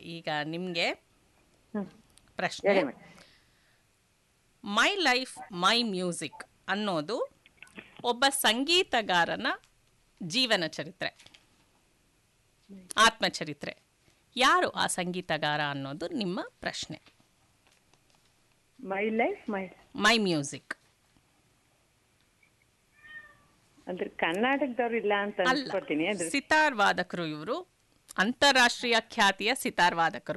ಈಗ ನಿಮಗೆ ಹ್ಮ್. ಪ್ರಶ್ನೆ ಹೇಳಿ madam my life my music ಅನ್ನೋದು ಒಬ್ಬ ಸಂಗೀತಗಾರನ ಜೀವನ ಚರಿತ್ರೆ ಆತ್ಮಚರಿತ್ರೆ ಯಾರು ಆ ಸಂಗೀತಗಾರ ಅನ್ನೋದು ನಿಮ್ಮ ಪ್ರಶ್ನೆ ಮೈ ಲೈಫ್ ಮೈ ಮೈ ಮ್ಯೂಸಿಕ್ ಅಂದ್ರೆ ಕರ್ನಾಟಕದವ್ರು ಇಲ್ಲ ಅಂತ ಅಲ್ಲ ಅನ್ಸ್ಕೊತೀನಿ ಅಂದ್ರೆ ಸಿತಾರ್ ವಾದಕರು ಇವರು ಅಂತಾರಾಷ್ಟ್ರೀಯ ಖ್ಯಾತಿಯ ಸಿತಾರ್ ವಾದಕರು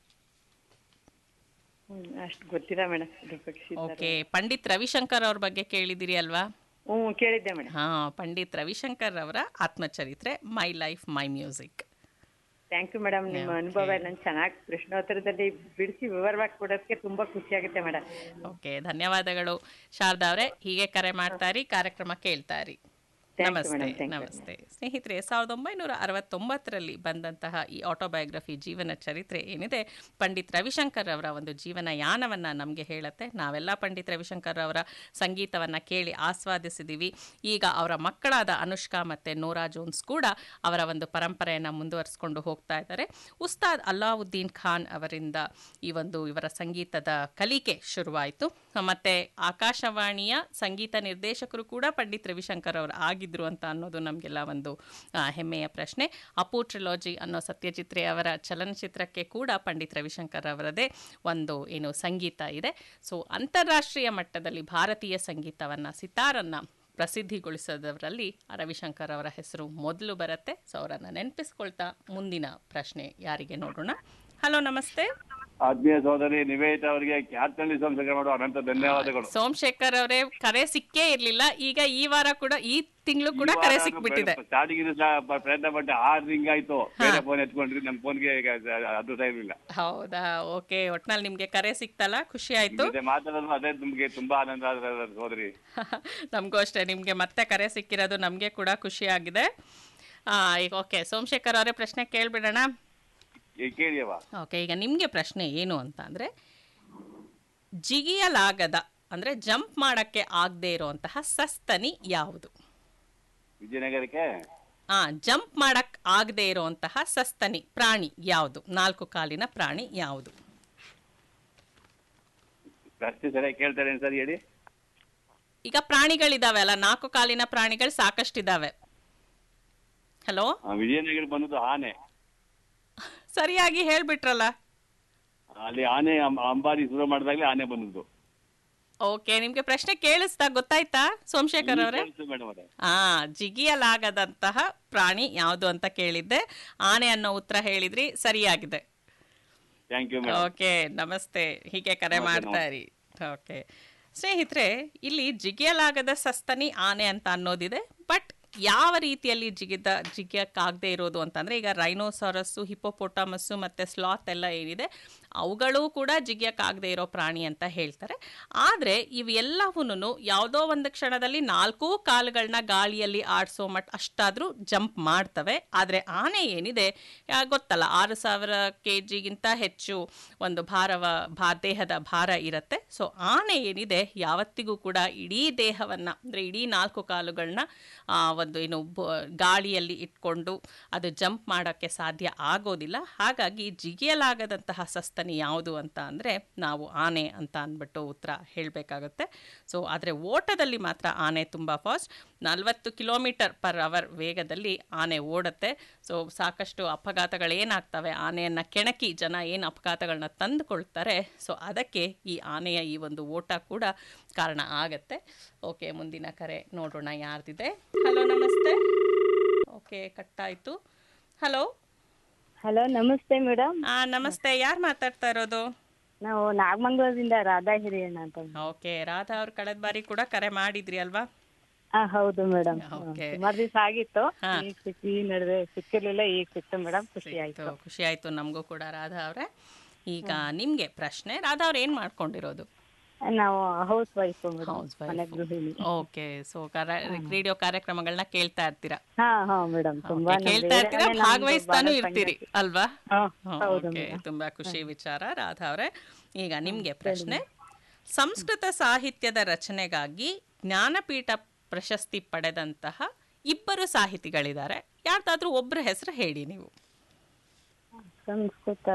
ಹ್ಮ್, ಅಷ್ಟು ಗೊತ್ತಿಲ್ಲ ಮೇಡಮ್ ಇದ್ರ ಬಗ್ಗೆ ಶೀತ. ಓಕೆ ಪಂಡಿತ್ ರವಿಶಂಕರ್ ಅವ್ರ ಬಗ್ಗೆ ಕೇಳಿದಿರಿ ಅಲ್ವಾ ಹ್ಮ್ ಕೇಳಿದ್ದೆ ಮೇಡಮ್ ಹಾ ಪಂಡಿತ್ ರವಿಶಂಕರ್ ಅವರ ಆತ್ಮಚರಿತ್ರೆ my life my music thank you madam ನಿಮ್ಮ ಅನುಭವ ಎಲ್ಲ ಚೆನ್ನಾಗಿ ಪ್ರಶ್ನೋತ್ತರದಲ್ಲಿ ಬಿಡಿಸಿ ವಿವರವಾಗಿ ಕೊಡೋದಕ್ಕೆ ತುಂಬಾ ಖುಷಿ ಆಗುತ್ತೆ ಮೇಡಮ್ ಓಕೆ ಧನ್ಯವಾದಗಳು ಶಾರದಾ ಅವರೇ ಹೀಗೆ ಕರೆ ಮಾಡ್ತಾರಿ ಕಾರ್ಯಕ್ರಮ ಕೇಳ್ತಾರಿ Thank you, ನಮಸ್ತೆ madam. Thank you. ನಮಸ್ತೆ ಸ್ನೇಹಿತರೆ ಸಾವಿರದ ಒಂಬೈನೂರ ಅರವತ್ತೊಂಬತ್ತರಲ್ಲಿ ಬಂದಂತಹ ಈ ಆಟೋಬಯೋಗ್ರಫಿ ಜೀವನ ಚರಿತ್ರೆ ಏನಿದೆ ಪಂಡಿತ್ ರವಿಶಂಕರ್ ಅವರ ಒಂದು ಜೀವನ ಯಾನವನ್ನು ನಮಗೆ ಹೇಳುತ್ತೆ ನಾವೆಲ್ಲ ಪಂಡಿತ್ ರವಿಶಂಕರ್ ಅವರ ಸಂಗೀತವನ್ನು ಕೇಳಿ ಆಸ್ವಾದಿಸಿದ್ದೀವಿ ಈಗ ಅವರ ಮಕ್ಕಳಾದ ಅನುಷ್ಕಾ ಮತ್ತು ನೋರಾ ಜೋನ್ಸ್ ಕೂಡ ಅವರ ಒಂದು ಪರಂಪರೆಯನ್ನು ಮುಂದುವರಿಸ್ಕೊಂಡು ಹೋಗ್ತಾ ಇದ್ದಾರೆ ಉಸ್ತಾದ್ ಅಲ್ಲಾವುದ್ದೀನ್ ಖಾನ್ ಅವರಿಂದ ಈ ಒಂದು ಇವರ ಸಂಗೀತದ ಕಲಿಕೆ ಶುರುವಾಯಿತು ಮತ್ತು ಆಕಾಶವಾಣಿಯ ಸಂಗೀತ ನಿರ್ದೇಶಕರು ಕೂಡ ಪಂಡಿತ್ ರವಿಶಂಕರ್ ಅವರು ಆಗಿದ್ರು ಅಂತ ಅನ್ನೋದು ನಮಗೆಲ್ಲ ಒಂದು ಆ, ಹೆಮ್ಮೆಯ ಪ್ರಶ್ನೆ ಅಪು ಟ್ರಿಲಾಜಿ ಅನ್ನೋ ಸತ್ಯಜಿತ್ರೆ ಅವರ ಚಲನಚಿತ್ರಕ್ಕೆ ಕೂಡ ಪಂಡಿತ್ ರವಿಶಂಕರ್ ಅವರದೇ ಒಂದು ಏನು ಸಂಗೀತ ಇದೆ ಸೊ ಅಂತಾರಾಷ್ಟ್ರೀಯ ಮಟ್ಟದಲ್ಲಿ ಭಾರತೀಯ ಸಂಗೀತವನ್ನು ಸಿತಾರನ್ನು ಪ್ರಸಿದ್ಧಿಗೊಳಿಸೋದವರಲ್ಲಿ ರವಿಶಂಕರ್ ಅವರ ಹೆಸರು ಮೊದಲು ಬರುತ್ತೆ ಸೊ ಅವರನ್ನು ನೆನಪಿಸ್ಕೊಳ್ತಾ ಮುಂದಿನ ಪ್ರಶ್ನೆ ಯಾರಿಗೆ ನೋಡೋಣ ಹಲೋ ನಮಸ್ತೆ ಆತ್ಮೀಯ ಸೋದರಿ ನಿವೇದಿತ ಅವರಿಗೆ ಖ್ಯಾತನಲ್ಲಿ ಸಂಸ್ಕಾರ ಮಾಡುವ ಅನಂತ ಧನ್ಯವಾದಗಳು ಸೋಮಶೇಖರ್ ಅವರೇ ಕರೆ ಸಿಕ್ಕೇ ಇರ್ಲಿಲ್ಲ ಈಗ ಈ ವಾರ ಕೂಡ ಈ ತಿಂಗಳು ಕೂಡ ಕರೆ ಸಿಕ್ಬಿಟ್ಟಿದೆ ಸ್ಟಾರ್ಟಿಂಗ್ ಪ್ರಯತ್ನ ಪಟ್ಟೆ ಆರು ರಿಂಗ್ ಆಯ್ತು ಬೇರೆ ಫೋನ್ ಎತ್ಕೊಂಡ್ರಿ ನಮ್ಮ ಫೋನ್ಗೆ ಅದೃಷ್ಟ ಇರಲಿಲ್ಲ ಹೌದಾ ಓಕೆ ಒಟ್ನಲ್ಲಿ ನಿಮ್ಗೆ ಕರೆ ಸಿಕ್ತಲ್ಲ ಖುಷಿ ಆಯ್ತು ಜೊತೆ ಮಾತಾಡೋದು ಅದೇ ನಿಮ್ಗೆ ತುಂಬಾ ಆನಂದ ಆದ ಸೋದರಿ ನಮಗೂ ಅಷ್ಟೇ ನಿಮಗೆ ಮತ್ತೆ ಕರೆ ಸಿಕ್ಕಿರೋದು ನಮಗೆ ಕೂಡ ಖುಷಿ ಆಗಿದೆ ಆ, ಈಗ ಓಕೆ ಸೋಮಶೇಖರ್ ಅವರೇ ಪ್ರಶ್ನೆ ಕೇಳ್ಬಿಡೋಣ ಈ ಕೇಳಿಯವ ಓಕೆ ಈಗ ನಿಮಗೆ ಪ್ರಶ್ನೆ ಏನು ಅಂತ ಅಂದರೆ ಜಿಗಿಯಲಾಗದ ಅಂದರೆ ಜಂಪ್ ಮಾಡೋಕ್ಕೆ ಆಗದೆ ಇರುವಂತಹ ಸಸ್ತನಿ ಯಾವುದು ವಿಜಯನಗರಕ್ಕೆ ಆ ಜಂಪ್ ಮಾಡಕ್ ಆಗದೆ ಇರುವಂತಹ ಸಸ್ತನಿ ಪ್ರಾಣಿ ಯಾವುದು ನಾಲ್ಕು ಕಾಲಿನ ಪ್ರಾಣಿ ಯಾವುದು ಪ್ರಶ್ನೆ ಸರಿಯಾಗಿ ಕೇಳ್ತಾರೆ ಸರ್ ಹೇಳಿ ಈಗ ಪ್ರಾಣಿಗಳಿದಾವೆ ಅಲ್ಲ ನಾಲ್ಕು ಕಾಲಿನ ಪ್ರಾಣಿಗಳು ಸಾಕಷ್ಟಿದಾವೆ ಹಲೋ ಆ, ವಿಜಯನಗರ ಬಂದದ್ದು ಆನೆ ಸರಿಯಾಗಿ ಹೇಳ್ಬಿಟ್ರಲ್ಲ ಅಲ್ಲಿ ಆನೆ ಅಂ- ಅಂಬಾರಿ ಶುರು ಮಾಡಿದಾಗಲೇ ಆನೆ ಬಂದದ್ದು ಓಕೆ ನಿಮ್ಗೆ ಪ್ರಶ್ನೆ ಕೇಳಿಸ್ತಾ ಗೊತ್ತಾಯ್ತಾ ಸೋಮಶೇಖರ್ ಅವರೇ ಮೇಡಮ್ ಅವರೇ ಆ ಜಿಗಿಯಲಾಗದಂತಹ ಪ್ರಾಣಿ ಯಾವುದು ಅಂತ ಕೇಳಿದ್ದೆ ಆನೆ ಅನ್ನೋ ಉತ್ತರ ಹೇಳಿದ್ರಿ ಸರಿಯಾಗಿದೆ ಥ್ಯಾಂಕ್ ಯು ಮೇಡಮ್ ಓಕೆ ನಮಸ್ತೆ ಹೀಗೆ ಕರೆ ನಮಸ್ತೆ, ಮಾಡ್ತಾ ಇರಿ ಓಕೆ ಸ್ನೇಹಿತರೆ ಇಲ್ಲಿ ಜಿಗಿಯಲಾಗದ ಸಸ್ತನಿ ಆನೆ ಅಂತ ಅನ್ನೋದಿದೆ ಬಟ್ ಯಾವ ರೀತಿಯಲ್ಲಿ ಜಿಗಿದ ಜಿಗಿಯಕ್ಕಾಗದೇ ಇರೋದು ಅಂತಂದರೆ ಈಗ ರೈನೋಸಾರಸ್ಸು ಹಿಪೋಪೊಟಾಮಸ್ಸು ಮತ್ತು ಸ್ಲಾತ್ ಎಲ್ಲ ಏನಿದೆ ಅವುಗಳೂ ಕೂಡ ಜಿಗಿಯಕ್ಕಾಗದೇ ಇರೋ ಪ್ರಾಣಿ ಅಂತ ಹೇಳ್ತಾರೆ ಆದರೆ ಇವೆಲ್ಲವೂ ಯಾವುದೋ ಒಂದು ಕ್ಷಣದಲ್ಲಿ ನಾಲ್ಕೂ ಕಾಲುಗಳನ್ನ ಗಾಳಿಯಲ್ಲಿ ಆಡಿಸೋ ಮಟ್ ಅಷ್ಟಾದರೂ ಜಂಪ್ ಮಾಡ್ತವೆ ಆದರೆ ಆನೆ ಏನಿದೆ ಆ, ಗೊತ್ತಲ್ಲ ಆರು ಸಾವಿರ ಕೆ ಜಿಗಿಂತ ಹೆಚ್ಚು ಒಂದು ಭಾರವ ಭಾ ದೇಹದ ಭಾರ ಇರುತ್ತೆ ಸೊ ಆನೆ ಏನಿದೆ ಯಾವತ್ತಿಗೂ ಕೂಡ ಇಡೀ ದೇಹವನ್ನು ಅಂದರೆ ಇಡೀ ನಾಲ್ಕು ಕಾಲುಗಳನ್ನ ಒಂದು ಏನು ಬ- ಗಾಳಿಯಲ್ಲಿ ಇಟ್ಕೊಂಡು ಅದು ಜಂಪ್ ಮಾಡೋಕ್ಕೆ ಸಾಧ್ಯ ಆಗೋದಿಲ್ಲ ಹಾಗಾಗಿ ಜಿಗಿಯಲಾಗದಂತಹ ಸಸ್ತನಿ ಯಾವುದು ಅಂತ ಅಂದರೆ ನಾವು ಆನೆ ಅಂತ ಅಂದ್ಬಿಟ್ಟು ಉತ್ತರ ಹೇಳಬೇಕಾಗುತ್ತೆ ಸೊ ಆದರೆ ಓಟದಲ್ಲಿ ಮಾತ್ರ ಆನೆ ತುಂಬ ಫಾಸ್ಟ್ ನಲವತ್ತು ಕಿಲೋಮೀಟರ್ ಪರ್ ಅವರ್ ವೇಗದಲ್ಲಿ ಆನೆ ಓಡುತ್ತೆ ಸೊ ಸಾಕಷ್ಟು ಅಪಘಾತಗಳೇನಾಗ್ತವೆ ಆನೆಯನ್ನು ಕೆಣಕಿ ಜನ ಏನು ಅಪಘಾತಗಳನ್ನ ತಂದುಕೊಳ್ತಾರೆ ಸೊ ಅದಕ್ಕೆ ಈ ಆನೆಯ ಈ ಒಂದು ಓಟ ಕೂಡ ಕಾರಣ ಆಗತ್ತೆ ಓಕೆ ಮುಂದಿನ ಕರೆ ನೋಡೋಣ ಯಾರ್ದಿದೆ ಹಲೋ ನಮಸ್ತೆ ಓಕೆ ಕಟ್ಟಾಯಿತು ಹಲೋ ಹಲೋ ನಮಸ್ತೆ ಮೇಡಮ್ ನಮಸ್ತೆ ಯಾರು ಮಾತಾಡ್ತಾ ಇರೋದು ನಾವು ನಾಗಮಂಗಲದಿಂದ ರಾಧಾ ಹಿರಿಯಣ್ಣ ಅಂತ ಓಕೆ ರಾಧಾ ಅವ್ರು ಕಳೆದ ಬಾರಿ ಕೂಡ ಕರೆ ಮಾಡಿದ್ರಿ ಅಲ್ವಾ ಹಾ ಹೌದು ಮೇಡಮ್ Okay. ಸುಮಾರು ದಿವಸ ಆಗಿತ್ತು ಹಾ. ಈಗ ಸಿಕ್ ಈ ನಡುವೆ ಸಿಕ್ಕಿರ್ಲಿಲ್ಲ ಈಗ ಸಿಕ್ತು ಮೇಡಮ್ ಖುಷಿ ಆಯ್ತು ಸಿಕ್ತು. ಖುಷಿ ಆಯ್ತು ನಮಗೂ ಕೂಡ ರಾಧಾ ಅವರೇ ಈಗ ನಿಮ್ಗೆ ಪ್ರಶ್ನೆ ರಾಧಾ ಅವ್ರು ಏನ್ ಮಾಡ್ಕೊಂಡಿರೋದು ನಾವು ಹೌಸ್ ವೈಫ್ ಹೌಸ್ ಮನೆ ಗೃಹಿಣಿ ಓಕೆ ಸೊ ರೇಡಿಯೋ ಕಾರ್ಯಕ್ರಮಗಳನ್ನ ಕೇಳ್ತಾ ಇರ್ತೀರಾ ಹಾ ಹಾ ಮೇಡಮ್ ತುಂಬಾ Okay, ಕೇಳ್ತಾ ಇರ್ತೀರಾ ಭಾಗವಹಿಸ್ತಾನು ಇರ್ತೀರಿ ಅಲ್ವಾ ಹಾ, ಹೌದು ಓಕೆ ತುಂಬಾ ಖುಷಿ ವಿಚಾರ ರಾಧಾ ಅವರೇ ಈಗ ನಿಮ್ಗೆ ಪ್ರಶ್ನೆ ಸಂಸ್ಕೃತ ಸಾಹಿತ್ಯದ ರಚನೆಗಾಗಿ ಜ್ಞಾನಪೀಠ ಪ್ರಶಸ್ತಿ ಪಡೆದಂತಹ ಇಬ್ಬರು ಸಾಹಿತಿಗಳಿದ್ದಾರೆ ಯಾರ್ದಾದ್ರೂ ಒಬ್ಬರ ಹೆಸರು ಹೇಳಿ ನೀವು ಸಂಸ್ಕೃತ